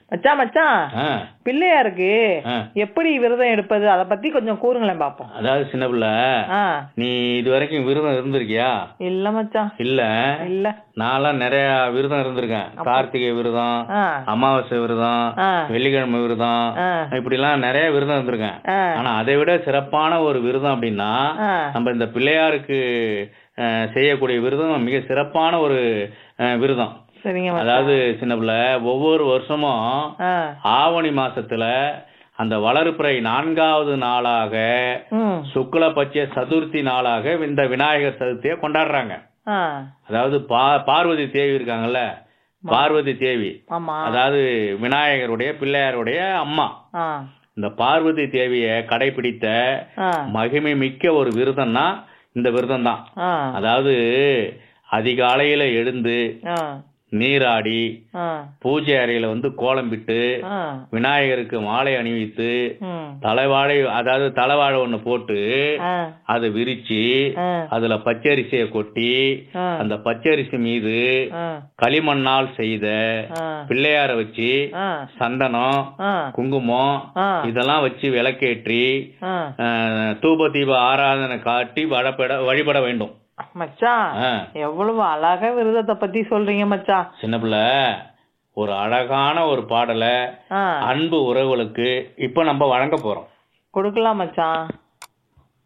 மச்சான் மச்சான் ஆ, பிள்ளையாருக்கு ஆ. எப்படி விரதம் எடுப்பது அத பத்தி கொஞ்சம் கூறுங்களேன் பாப்போம் அதாவது சின்ன பிள்ளை ஆ நீ இது வரைக்கும் விரதம் இருந்திருக்கியா இல்ல மச்சான் இல்ல இல்ல நான்லாம் நிறைய விரதம் இருந்திருக்கேன் கார்த்திகை விரதம் ஆ அமாவாசை விரதம் ஆ. வெள்ளிக்கிழமை விரதம் ஆ. இப்படிலாம் நிறைய விரதம் இருந்திருக்கேன் ஆ. ஆனா அதை விட சிறப்பான ஒரு விரதம் அப்படின்னா ஆ. நம்ம இந்த பிள்ளையாருக்கு அஹ், செய்யக்கூடிய விரதம் மிக சிறப்பான ஒரு அஹ், விரதம் சரிங்க மச்சான் அதாவது சின்ன பிள்ளை ஒவ்வொரு வருஷமும் ஆ ஆவணி மாசத்துல அந்த வளர்பிறை நான்காவது நாளாக ம் சுக்லபட்ச சதுர்த்தி நாளாக இந்த விநாயகர் சதுர்த்தியை கொண்டாடுறாங்க ஆ அதாவது பா பார்வதி தேவி இருக்காங்கல்ல பார்வதி தேவி ஆமா அதாவது விநாயகருடைய பிள்ளையாருடைய அம்மா ஆ இந்த பார்வதி தேவியை கடைபிடித்த ஆ மகிமை மிக்க ஒரு விரதம்னா இந்த விரதம் தான் ஆ அதாவது அதிகாலையில எழுந்து ஆ நீராடி ஆ பூஜை அறையில வந்து கோலம்பிட்டு ஆ விநாயகருக்கு மாலை அணிவித்து ம் தலைவாழை அதாவது தலைவாழை ஒண்ணு போட்டு ஆ அதை விரிச்சு ஆ அதுல பச்சரிசியை கொட்டி ஆ அந்த பச்சரிசி மீது ஆ களிமண்ணால் செய்த ஆ பிள்ளையார வச்சு ஆ சந்தனம் ஆ குங்குமம் ஆ இதெல்லாம் வச்சு விளக்கேற்றி ஆ அஹ், தூப தீப ஆராதனை காட்டி வழிபட வழிபட வேண்டும் மச்சான் ஆ. எவ்வளவு அழகா விரதத்தை பத்தி சொல்றீங்க மச்சான் சின்ன பிள்ளை ஒரு அழகான ஒரு பாடலை ஆ அன்பு உறவுகளுக்கு இப்ப நம்ம வழங்க போறோம் கொடுக்கலாம் மச்சான்